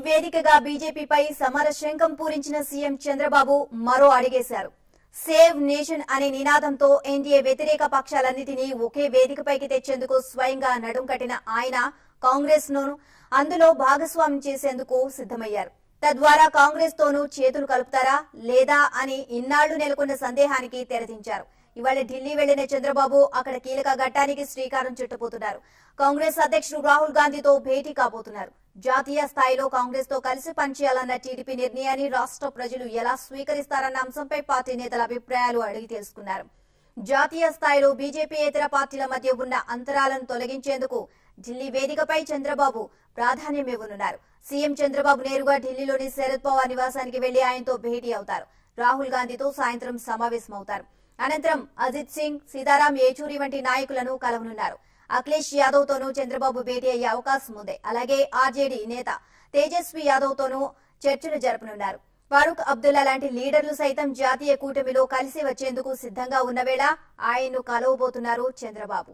వేదికగా బీజేపీపై సమర శంఖం పూరించిన సీఎం చంద్రబాబు మరో అడిగేశారు సేవ్ నేషన్ అనే నినాదంతో ఎన్డీఏ వ్యతిరేక పక్షాలన్నిటినీ ఒకే వేదికపైకి తెచ్చేందుకు స్వయంగా నడుం కట్టిన ఆయన కాంగ్రెస్ ను అందులో భాగస్వామ్యం చేసేందుకు సిద్దమయ్యారు తద్వారా కాంగ్రెస్ తోనూ చేతులు కలుపుతారా లేదా అని ఇన్నాళ్లు నెలకొన్న సందేహానికి తెరదించారు ఇవాళ ఢిల్లీ వెళ్లిన చంద్రబాబు అక్కడ కీలక ఘట్టానికి శ్రీకారం చుట్టబోతున్నారు కాంగ్రెస్ అధ్యక్షుడు రాహుల్ గాంధీతో భేటీ కాబోతున్నారు జాతీయ స్థాయిలో కాంగ్రెస్ తో కలిసి పనిచేయాలన్న టీడీపీ నిర్ణయాన్ని రాష్ట్ర ప్రజలు ఎలా స్వీకరిస్తారన్న అంశంపై పార్టీ నేతల అభిప్రాయాలు అడిగి తెలుసుకున్నారు జాతీయ స్థాయిలో బీజేపీ ఇతర పార్టీల మధ్య ఉన్న అంతరాలను తొలగించేందుకు ఢిల్లీ వేదికపై చంద్రబాబు ప్రాధాన్యం ఇవ్వనున్నారు సీఎం చంద్రబాబు నేరుగా ఢిల్లీలోని శరద్ పవార్ నివాసానికి వెళ్లి ఆయనతో భేటీ అవుతారు రాహుల్ గాంధీతో సాయంత్రం సమావేశమవుతారు అనంతరం అజిత్ సింగ్ సీతారాం ఏచూరి వంటి నాయకులను కలవనున్నారు అఖిలేష్ యాదవ్ తోనూ చంద్రబాబు భేటీ అయ్యే అవకాశం ఉంది అలాగే ఆర్జేడీ నేత తేజస్వి యాదవ్ తోనూ చర్చలు జరపనున్నారు ఫారూక్ అబ్దుల్లా లాంటి లీడర్లు సైతం జాతీయ కూటమిలో కలిసి వచ్చేందుకు సిద్ధంగా ఉన్న వేళ ఆయన్ను కలవబోతున్నారు చంద్రబాబు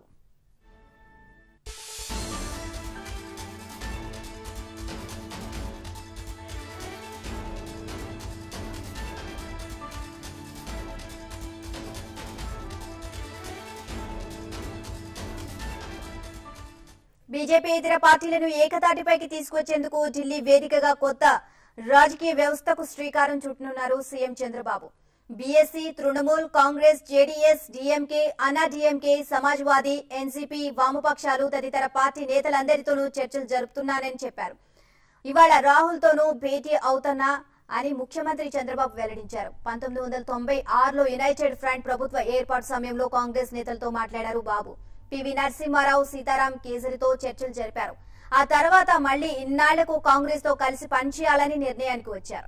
బీజేపీ ఇతర పార్టీలను ఏకతాటిపైకి తీసుకొచ్చేందుకు ఢిల్లీ వేదికగా కొత్త రాజకీయ వ్యవస్థకు శ్రీకారం చుట్టనున్నారు CM Chandrababu BSP Trinamool Congress JDS DMK Anna DMK Samajwadi NCP వామపక్షాలు తదితర పార్టీ నేతలందరితోనూ చర్చలు జరుపుతున్నానని చెప్పారు ఇవాళ రాహుల్ తోనూ భేటీ అవుతున్నా అని ముఖ్యమంత్రి చంద్రబాబు వెల్లడించారు పంతొమ్మిది వందల తొంభై ఆరులో యునైటెడ్ ఫ్రంట్ ప్రభుత్వ ఏర్పాటు సమయంలో కాంగ్రెస్ నేతలతో మాట్లాడారు బాబు పివి నరసింహారావు సీతారాం కేసరితో చర్చలు జరిపారు ఆ తర్వాత మళ్లీ ఇన్నాళ్లకు కాంగ్రెస్ తో కలిసి పనిచేయాలని నిర్ణయానికి వచ్చారు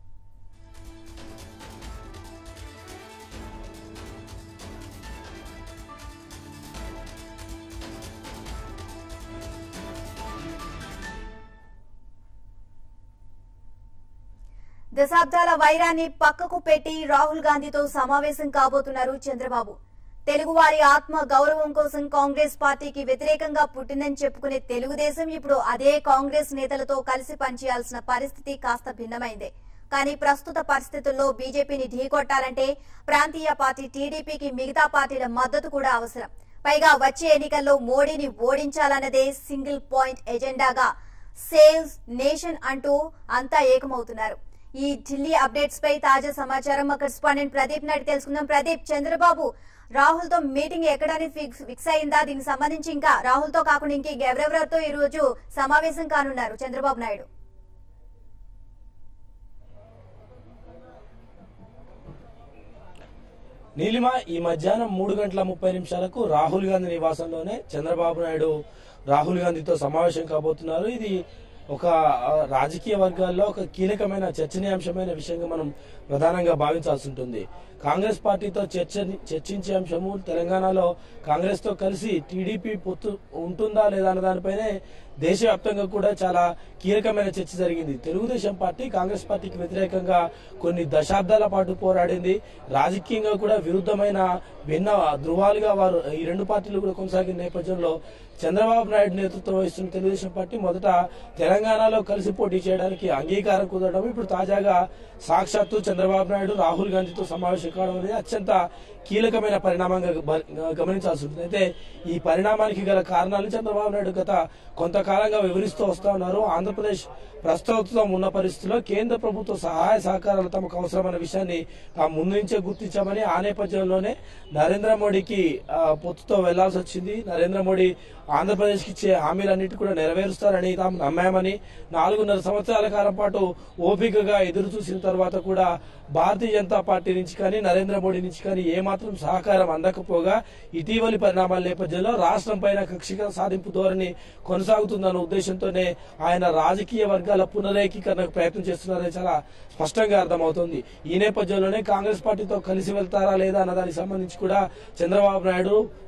దశాబ్దాల వైరాన్ని పక్కకు పెట్టి రాహుల్ గాంధీతో సమావేశం కాబోతున్నారు చంద్రబాబు తెలుగువారి ఆత్మ గౌరవం కోసం కాంగ్రెస్ పార్టీకి వ్యతిరేకంగా పుట్టిందని చెప్పుకునే తెలుగుదేశం ఇప్పుడు అదే కాంగ్రెస్ నేతలతో కలిసి పనిచేయాల్సిన పరిస్థితి కాస్త భిన్నమైందే కానీ ప్రస్తుత పరిస్థితుల్లో బీజేపీని ఢీకొట్టాలంటే ప్రాంతీయ పార్టీ టీడీపీకి మిగతా పార్టీల మద్దతు కూడా అవసరం పైగా వచ్చే ఎన్నికల్లో మోడీని ఓడించాలన్నదే సింగిల్ పాయింట్ ఎజెండాగా సేవ్స్ నేషన్ అంటూ అంతా ఏకమవుతున్నారు ఈ ఢిల్లీ అప్డేట్స్ పై తాజా సమాచారం మా కరెస్పాండెంట్ ప్రదీప్ నాయుడు తెలుసుకుందాం ప్రదీప్ చంద్రబాబు రాహుల్ తో మీటింగ్ ఎక్కడని ఫిక్స్ ఫిక్స్ అయిందా దీనికి సంబంధించి ఇంకా రాహుల్ తో కాకుండా ఇంక ఎవరెవరితో ఈ రోజు సమావేశం కానున్నారు చంద్రబాబు నాయుడు నీలిమ ఈ మధ్యాహ్నం మూడు గంటల ముప్పై నిమిషాలకు రాహుల్ గాంధీ నివాసంలోనే చంద్రబాబు నాయుడు రాహుల్ గాంధీతో సమావేశం కాబోతున్నారు ఇది ఒక ఆ, రాజకీయ వర్గాల్లో ఒక కీలకమైన చర్చనీయాంశమైన విషయంగా మనం ప్రధానంగా భావించాల్సి ఉంటుంది కాంగ్రెస్ పార్టీతో చర్చ చర్చించే అంశము తెలంగాణలో కాంగ్రెస్ తో కలిసి టీడీపీ పొత్తు ఉంటుందా లేదా అన్న దానిపైనే దేశవ్యాప్తంగా కూడా చాలా కీలకమైన చర్చ జరిగింది తెలుగుదేశం పార్టీ కాంగ్రెస్ పార్టీకి వ్యతిరేకంగా కొన్ని దశాబ్దాల పాటు పోరాడింది రాజకీయంగా కూడా విరుద్ధమైన భిన్న ధృవాలుగా వారు ఈ రెండు పార్టీలు కూడా కొనసాగిన నేపథ్యంలో చంద్రబాబు నాయుడు నేతృత్వం వహిస్తున్న తెలుగుదేశం పార్టీ మొదట తెలంగాణలో కలిసి పోటీ చేయడానికి అంగీకారం కుదరడం ఇప్పుడు తాజాగా సాక్షాత్తు చంద్రబాబు నాయుడు రాహుల్ గాంధీతో సమావేశం కావడం అనేది అత్యంత కీలకమైన పరిణామంగా గ- గమనించాల్సి ఉంటుంది అయితే ఈ పరిణామానికి గల కారణాలు చంద్రబాబు నాయుడు గత కొంతకాలంగా వివరిస్తూ వస్తా ఉన్నారు ఆంధ్రప్రదేశ్ ప్రస్తుతం ఉన్న పరిస్థితిలో కేంద్ర ప్రభుత్వ సహాయ సహకారాలు తమకు అవసరమైన విషయాన్ని ఆ ముందు నుంచే గుర్తించామని ఆ నేపథ్యంలోనే నరేంద్ర మోడీకి ఆ, పొత్తుతో వెళ్లాల్సి వచ్చింది నరేంద్ర మోడీ ఆంధ్రప్రదేశ్కి ఇచ్చే హామీలన్నిటి కూడా నెరవేరుస్తారని తాము నమ్మామని నాలుగున్నర సంవత్సరాల కాలం పాటు ఓపికగా ఎదురు చూసిన తర్వాత కూడా భారతీయ జనతా పార్టీ నుంచి కానీ నరేంద్ర మోడీ నుంచి కానీ ఏమాత్రం సహకారం అందకపోగా ఇటీవలి పరిణామాల నేపథ్యంలో రాష్ట్రం పైన కక్షిక సాధింపు ధోరణి కొనసాగుతుందన్న ఉద్దేశంతోనే ఆయన రాజకీయ వర్గాల పునరేకీకరణకు ప్రయత్నం చేస్తున్నారని చాలా స్పష్టంగా అర్థమవుతోంది ఈ నేపథ్యంలోనే కాంగ్రెస్ పార్టీతో కలిసి వెళ్తారా లేదా అన్న దానికి సంబంధించి కూడా చంద్రబాబు నాయుడు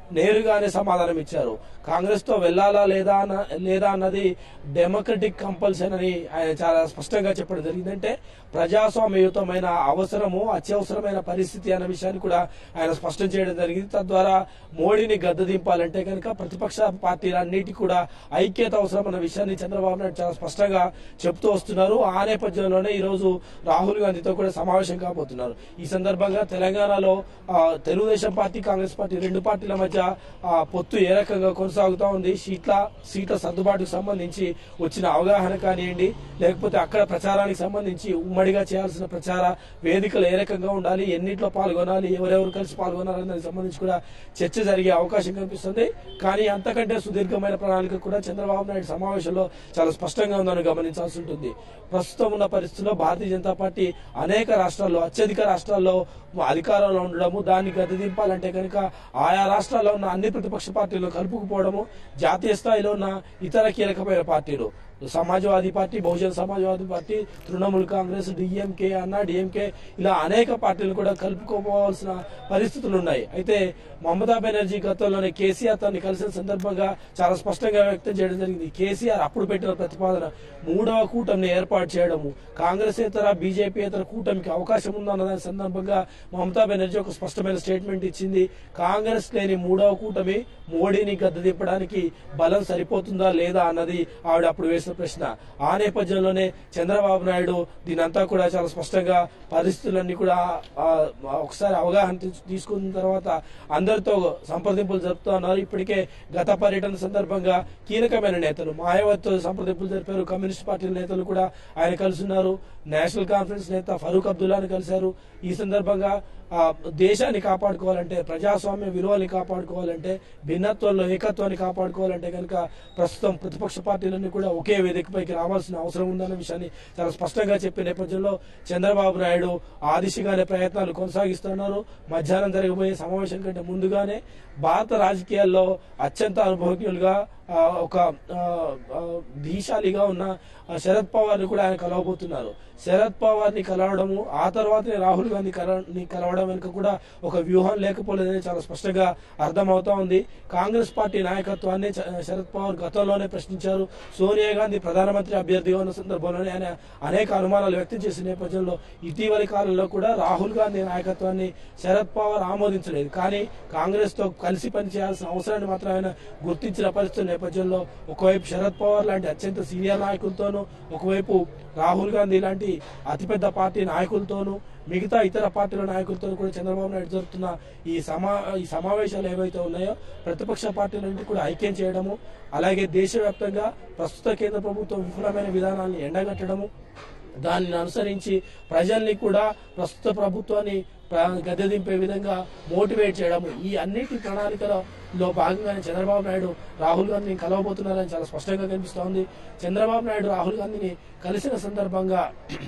నేరుగానే సమాధానం ఇచ్చారు కాంగ్రెస్ తో వెళ్లాలా లేదా అన్న లేదా అన్నది డెమోక్రటిక్ కంపల్సన్ అని ఆయన చాలా స్పష్టంగా చెప్పడం జరిగింది అంటే ప్రజాస్వామ్యయుతమైన అవసరము అత్యవసరమైన పరిస్థితి అన్న విషయాన్ని కూడా ఆయన స్పష్టం చేయడం జరిగింది తద్వారా మోడీని గద్దె దింపాలంటే కనుక ప్రతిపక్ష పార్టీలన్నిటి కూడా ఐక్యత అవసరం అన్న విషయాన్ని చంద్రబాబు నాయుడు చాలా స్పష్టంగా చెప్తూ వస్తున్నారు ఆ నేపథ్యంలోనే ఈ రోజు రాహుల్ గాంధీతో కూడా సమావేశం కాబోతున్నారు ఈ సందర్భంగా తెలంగాణలో ఆ, తెలుగుదేశం పార్టీ కాంగ్రెస్ పార్టీ రెండు పార్టీల మధ్య ఆ, పొత్తు ఏ రకంగా కొనసాగుతా ఉంది సీట్ల సీట్ల సర్దుబాటుకు సంబంధించి వచ్చిన అవగాహన కానివ్వండి లేకపోతే అక్కడ ప్రచారానికి సంబంధించి ఉమ్మడిగా చేయాల్సిన ప్రచార వేదికలు ఏ రకంగా ఉండాలి ఎన్నిట్లో పాల్గొనాలి ఎవరెవరు కలిసి పాల్గొనాలని దానికి సంబంధించి కూడా చర్చ జరిగే అవకాశం కనిపిస్తుంది కానీ అంతకంటే సుదీర్ఘమైన ప్రణాళిక కూడా చంద్రబాబు నాయుడు సమావేశంలో చాలా స్పష్టంగా ఉందని గమనించాల్సి ఉంటుంది ప్రస్తుతం ఉన్న పరిస్థితుల్లో భారతీయ జనతా పార్టీ అనేక రాష్ట్రాల్లో అత్యధిక రాష్ట్రాల్లో అధికారంలో ఉండడము దాన్ని గద్దెదింపాలంటే కనుక ఆయా రాష్ట్రాల్లో ఉన్న అన్ని ప్రతిపక్ష పార్టీలు కలుపుకుపోవడము జాతీయ స్థాయిలో ఉన్న ఇతర కీలకమైన పార్టీలు Samajwadi party Bahujan Samajwadi party Trinamool Congress DMK Anna DMK ఇలా అనేక పార్టీలు కూడా కలుపుకోవాల్సిన పరిస్థితులు ఉన్నాయి అయితే మమతా బెనర్జీ గతంలోనే కేసీఆర్ తనని కలిసిన సందర్భంగా చాలా స్పష్టంగా వ్యక్తం చేయడం జరిగింది కేసీఆర్ అప్పుడు పెట్టిన ప్రతిపాదన మూడవ కూటమిని ఏర్పాటు చేయడము కాంగ్రెస్ ఇతర బీజేపీ ఇతర కూటమికి అవకాశం ఉందన్న దాని సందర్భంగా మమతా బెనర్జీ ఒక స్పష్టమైన స్టేట్మెంట్ ఇచ్చింది కాంగ్రెస్ లేని మూడవ కూటమి మోడీని గద్దె దింపడానికి బలం సరిపోతుందా లేదా అన్నది ఆవిడ అప్పుడు వేసిన ప్రశ్న ఆ నేపథ్యంలోనే చంద్రబాబు నాయుడు దీనంతా కూడా చాలా స్పష్టంగా పరిస్థితులన్నీ కూడా ఆ, ఒకసారి అవగాహన తీసు- తీసుకున్న తర్వాత అందరితో సంప్రదింపులు జరుపుతా ఉన్నారు ఇప్పటికే గత పర్యటన సందర్భంగా కీలకమైన నేతలు మాయావతితో సంప్రదింపులు జరిపారు కమ్యూనిస్ట్ పార్టీల నేతలు కూడా ఆయన కలుసున్నారు నేషనల్ కాన్ఫరెన్స్ నేత ఫరూక్ అబ్దుల్లాని కలిశారు ఈ సందర్భంగా ఆ, దేశాన్ని కాపాడుకోవాలంటే ప్రజాస్వామ్య విలువల్ని కాపాడుకోవాలంటే భిన్నత్వంలో ఏకత్వాన్ని కాపాడుకోవాలంటే కనుక ప్రస్తుతం ప్రతిపక్ష పార్టీలన్నీ కూడా ఒకే వేదికపైకి రావాల్సిన అవసరం ఉందన్న విషయాన్ని చాలా స్పష్టంగా చెప్పే నేపథ్యంలో చంద్రబాబు నాయుడు ఆ దిశగానే ప్రయత్నాలు కొనసాగిస్తున్నారు మధ్యాహ్నం జరగబోయే సమావేశం కంటే ముందుగానే భారత రాజకీయాల్లో అత్యంత అనుభవజ్ఞులుగా ఆ, ఒక ఆ, ఆ, ధీశాలిగా ఉన్న ఆ, శరద్ పవార్ ని కూడా ఆయన కలవబోతున్నారు శరద్ పవార్ ని కలవడము ఆ తర్వాతనే రాహుల్ గాంధీ కల- ని కలవడం వెనుక కూడా ఒక వ్యూహం లేకపోలేదని చాలా స్పష్టంగా అర్థమవుతా ఉంది కాంగ్రెస్ పార్టీ నాయకత్వాన్ని చ- శరద్ పవార్ గతంలోనే ప్రశ్నించారు సోనియా గాంధీ ప్రధానమంత్రి అభ్యర్థిగా ఉన్న సందర్భంలోనే ఆయన అనేక అనుమానాలు వ్యక్తం చేసిన నేపథ్యంలో ఇటీవలి కాలంలో కూడా రాహుల్ గాంధీ నాయకత్వాన్ని శరద్ పవార్ ఆమోదించలేదు కానీ కాంగ్రెస్ తో కలిసి పనిచేయాల్సిన అవసరాన్ని మాత్రం ఆయన గుర్తించిన పరిస్థితుల నేపథ్యంలో ఒకవైపు శరద్ పవార్ లాంటి అత్యంత సీనియర్ నాయకులతోనూ ఒకవైపు రాహుల్ గాంధీ లాంటి అతిపెద్ద పార్టీ నాయకులతోనూ మిగతా ఇతర పార్టీల నాయకులతో కూడా చంద్రబాబు నాయుడు జరుపుతున్న ఈ సమా ఈ సమావేశాలు ఏవైతే ఉన్నాయో ప్రతిపక్ష పార్టీలన్నింటి కూడా ఐక్యం చేయడము అలాగే దేశవ్యాప్తంగా ప్రస్తుత కేంద్ర ప్రభుత్వం విఫలమైన విధానాన్ని ఎండగట్టడము దాన్ని అనుసరించి ప్రజల్ని కూడా ప్రస్తుత ప్రభుత్వాన్ని ప్ర- గద్దె దింపే విధంగా మోటివేట్ చేయడము ఈ అన్నిటి ప్రణాళికలో భాగంగానే చంద్రబాబు నాయుడు రాహుల్ గాంధీని కలవబోతున్నారని చాలా స్పష్టంగా కనిపిస్తోంది చంద్రబాబు నాయుడు రాహుల్ గాంధీని కలిసిన సందర్భంగా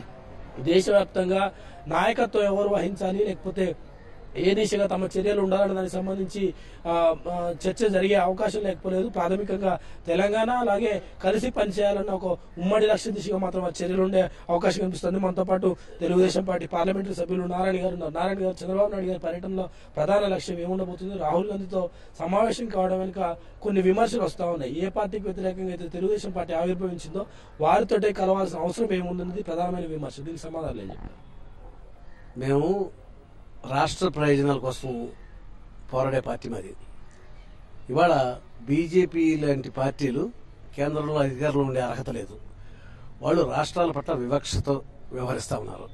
దేశవ్యాప్తంగా నాయకత్వం ఎవరు వహించాలి లేకపోతే ఏ దిశగా తమ చర్యలు ఉండాలనే దానికి సంబంధించి ఆ, ఆ, చర్చ జరిగే అవకాశం లేకపోలేదు ప్రాథమికంగా తెలంగాణ అలాగే కలిసి పనిచేయాలన్న ఒక ఉమ్మడి లక్ష్య దిశగా మాత్రం ఆ చర్యలు ఉండే అవకాశం కనిపిస్తుంది మనతో పాటు తెలుగుదేశం పార్టీ పార్లమెంటరీ సభ్యులు నారాయణ గారు ఉన్నారు నారాయణ గారు చంద్రబాబు నాయుడు గారి పర్యటనలో ప్రధాన లక్ష్యం ఏముండబోతుంది రాహుల్ గాంధీతో సమావేశం కావడం వెనుక కొన్ని విమర్శలు వస్తా ఉన్నాయి ఏ పార్టీకి వ్యతిరేకంగా అయితే తెలుగుదేశం పార్టీ ఆవిర్భవించిందో వారితోటే కలవాల్సిన అవసరం ఏముందన్నది ప్రధానమైన విమర్శ దీనికి సమాధానం ఏం చెప్తారు మేము రాష్ట్ర ప్రయోజనాల కోసం పోరాడే పార్టీ మాది ఇవాళ బీజేపీ లాంటి పార్టీలు కేంద్రంలో అధికారంలో ఉండే అర్హత లేదు వాళ్ళు రాష్ట్రాల పట్ల వివక్షతో వ్యవహరిస్తా ఉన్నారు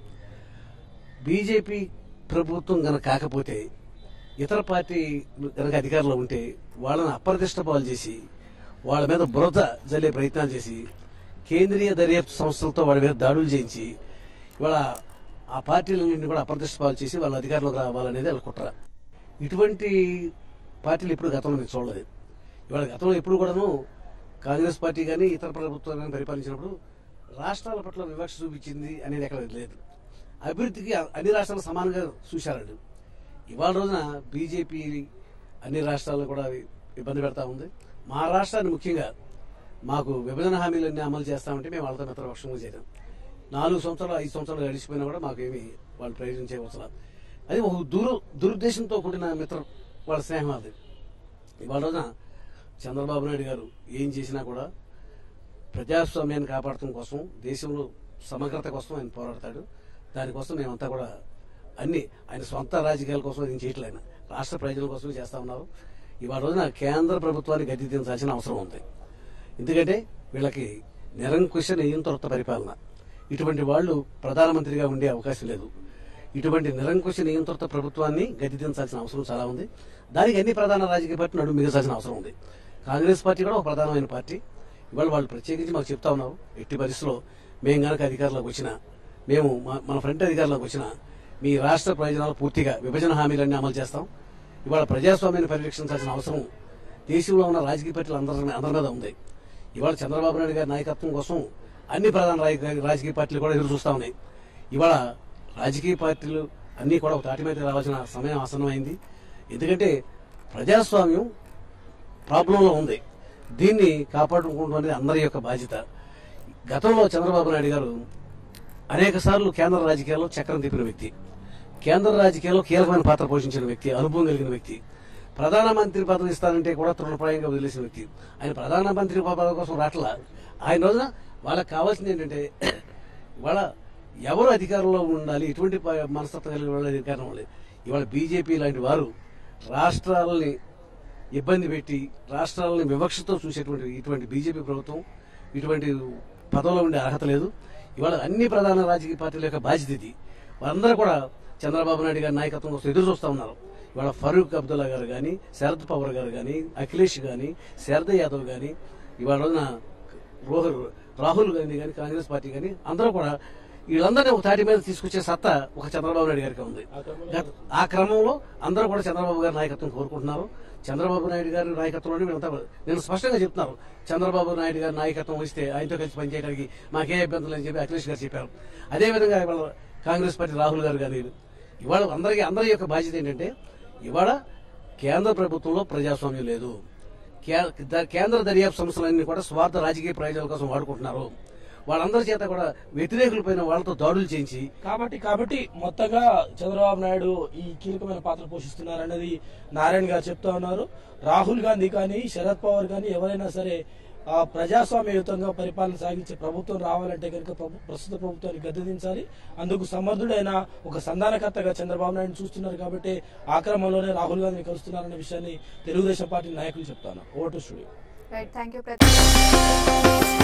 బీజేపీ ప్రభుత్వం గనక కాకపోతే ఇతర పార్టీ గనక అధికారంలో ఉంటే వాళ్ళని అప్రతిష్ట పాలు చేసి వాళ్ళ మీద బురద జల్లే ప్రయత్నాలు చేసి కేంద్రీయ దర్యాప్తు సంస్థలతో వాళ్ళ మీద దాడులు చేయించి ఇవాళ ఆ పార్టీలన్నింటినీ కూడా అప్రతిష్ట పాలు చేసి వాళ్ళ అధికారంలోకి రావాలనేది వాళ్ళ కుట్ర ఇటువంటి పార్టీలు ఇప్పుడు గతంలో నేను చూడలేదు ఇవాళ గతంలో ఎప్పుడు కూడాను కాంగ్రెస్ పార్టీ కానీ ఇతర ప్రభుత్వాలు కానీ పరిపాలించినప్పుడు రాష్ట్రాల పట్ల వివక్ష చూపించింది అనేది ఎక్కడ లేదు అభివృద్ధికి అన్ని రాష్ట్రాలు సమానంగా చూశారండి ఇవాళ రోజున బీజేపీ అన్ని రాష్ట్రాలను కూడా ఇబ్బంది పెడతా ఉంది మా రాష్ట్రాన్ని ముఖ్యంగా మాకు విభజన హామీలన్నీ అమలు చేస్తామంటే మేము వాళ్ళతో మిత్రపక్షంగా చేద్దాం నాలుగు సంవత్సరాలు ఐదు సంవత్సరాలు గడిచిపోయినా కూడా మాకేమి వాళ్ళు ప్రయోజనం చేయవలసిన అది ఒక దురు దురుద్దేశంతో కూడిన మిత్ర వాళ్ళ స్నేహం అది ఇవాళ రోజున చంద్రబాబు నాయుడు గారు ఏం చేసినా కూడా ప్రజాస్వామ్యాన్ని కాపాడటం కోసం దేశంలో సమగ్రత కోసం ఆయన పోరాడతాడు దానికోసం మేమంతా కూడా అన్ని ఆయన సొంత రాజకీయాల కోసం ఏం చేయట్లేదు ఆయన రాష్ట్ర ప్రజల కోసమే చేస్తా ఉన్నారు ఇవాళ రోజున కేంద్ర ప్రభుత్వానికి గద్దె దించాల్సిన అవసరం ఉంది ఎందుకంటే వీళ్ళకి నిరంకుశ నియంత్రిత పరిపాలన ఇటువంటి వాళ్ళు ప్రధానమంత్రిగా ఉండే అవకాశం లేదు ఇటువంటి నిరంకుశ నియంత్రిత ప్రభుత్వాన్ని గద్దెదించాల్సిన అవసరం చాలా ఉంది దానికి అన్ని ప్రధాన రాజకీయ పార్టీలు నడుము మిగల్సాల్సిన అవసరం ఉంది కాంగ్రెస్ పార్టీ కూడా ఒక ప్రధానమైన పార్టీ ఇవాళ వాళ్ళు ప్రత్యేకించి మాకు చెప్తా ఉన్నారు ఎట్టి పరిస్థితిలో మేము గనక అధికారంలోకి వచ్చినా మేము మా- మన ఫ్రంట్ అధికారంలోకి వచ్చినా మీ రాష్ట్ర ప్రయోజనాలు పూర్తిగా విభజన హామీలన్నీ అమలు చేస్తాం ఇవాళ ప్రజాస్వామ్యాన్ని పరిరక్షించాల్సిన అవసరం దేశంలో ఉన్న రాజకీయ పార్టీలు అందరి అందరి మీద ఉంది ఇవాళ చంద్రబాబు నాయుడు గారి నాయకత్వం కోసం అన్ని ప్రధాన రాజకీయ రాజకీయ పార్టీలు కూడా ఎదురు చూస్తా ఉన్నాయి ఇవాళ రాజకీయ పార్టీలు అన్నీ కూడా ఒక తాటి మీద రావాల్సిన సమయం ఆసన్నమైంది ఎందుకంటే ప్రజాస్వామ్యం ప్రాబ్లంలో ఉంది దీన్ని కాపాడుకోవడం అనేది అందరి యొక్క బాధ్యత గతంలో చంద్రబాబు నాయుడు గారు అనేక సార్లు కేంద్ర రాజకీయాల్లో చక్రం తిప్పిన వ్యక్తి కేంద్ర రాజకీయాల్లో కీలకమైన పాత్ర పోషించిన వ్యక్తి అనుభవం కలిగిన వ్యక్తి ప్రధానమంత్రి పదవి ఇస్తానంటే కూడా తృణప్రాయంగా వదిలేసిన వ్యక్తి ఆయన ప్రధానమంత్రి పదవి కోసం రాట్లా ఆయన రోజున వాళ్ళకి కావాల్సింది ఏంటంటే ఇవాళ ఎవరు అధికారంలో ఉండాలి ఎటువంటి ప- మనస్తత్వం కలిగిన వాళ్ళు అధికారం లేదు ఇవాళ బీజేపీ లాంటి వారు రాష్ట్రాలని ఇబ్బంది పెట్టి రాష్ట్రాలని వివక్షతో చూసేటువంటి ఇటువంటి బీజేపీ ప్రభుత్వం ఇటువంటి పదవిలో ఉండే అర్హత లేదు ఇవాళ అన్ని ప్రధాన రాజకీయ పార్టీల యొక్క బాధ్యత ఇది వారందరూ కూడా చంద్రబాబు నాయుడు గారి నాయకత్వం కోసం ఎదురు చూస్తా ఉన్నారు ఇవాళ ఫరూక్ అబ్దుల్లా గారు కానీ శరద్ పవార్ గారు కానీ అఖిలేష్ కానీ శరద్ యాదవ్ కానీ ఇవాళ రోజున రోహర్ రాహుల్ గాంధీ కానీ కాంగ్రెస్ పార్టీ కానీ అందరూ కూడా వీళ్ళందరినీ ఒక తాటి మీద తీసుకొచ్చే సత్తా ఒక చంద్రబాబు నాయుడు గారికి ఉంది గత- ఆ క్రమంలో అందరూ కూడా చంద్రబాబు గారి నాయకత్వం కోరుకుంటున్నారు చంద్రబాబు నాయుడు గారి నాయకత్వంలోనే వీళ్ళంతా నేను స్పష్టంగా చెప్తున్నారు చంద్రబాబు నాయుడు గారి నాయకత్వం వస్తే ఆయనతో కలిసి పనిచేయడానికి మాకే ఇబ్బందులు లేని చెప్పి అఖిలేష్ గారు చెప్పారు అదేవిధంగా ఇవాళ కాంగ్రెస్ పార్టీ రాహుల్ గారు కానీ ఇవాళ అందరికీ అందరి యొక్క బాధ్యత ఏంటంటే ఇవాళ కేంద్ర ప్రభుత్వంలో ప్రజాస్వామ్యం లేదు కే- ద- కేంద్ర దర్యాప్తు సంస్థలన్నీ కూడా స్వార్థ రాజకీయ ప్రయోజనాల కోసం వాడుకుంటున్నారు వాళ్ళందరి చేత కూడా వ్యతిరేకులపైన వాళ్ళతో దాడులు చేయించి కాబట్టి కాబట్టి మొత్తగా చంద్రబాబు నాయుడు ఈ కీలకమైన పాత్ర పోషిస్తున్నారన్నది నారాయణ గారు చెప్తా ఉన్నారు రాహుల్ గాంధీ కానీ శరద్ పవార్ కానీ ఎవరైనా సరే ఆ ప్రజాస్వామ్యయుతంగా పరిపాలన సాగించే ప్రభుత్వం రావాలంటే కనుక ప్రభు- ప్రస్తుత ప్రభుత్వాన్ని గద్దెదించాలి అందుకు సమర్థుడైన ఒక సంధానకర్తగా చంద్రబాబు నాయుడు చూస్తున్నారు కాబట్టి ఆ క్రమంలోనే రాహుల్ గాంధీని కలుస్తున్నారనే విషయాన్ని తెలుగుదేశం పార్టీ నాయకులు చెప్తాను ఓటు స్టూడియో రైట్ థ్యాంక్ యూ ప్రతి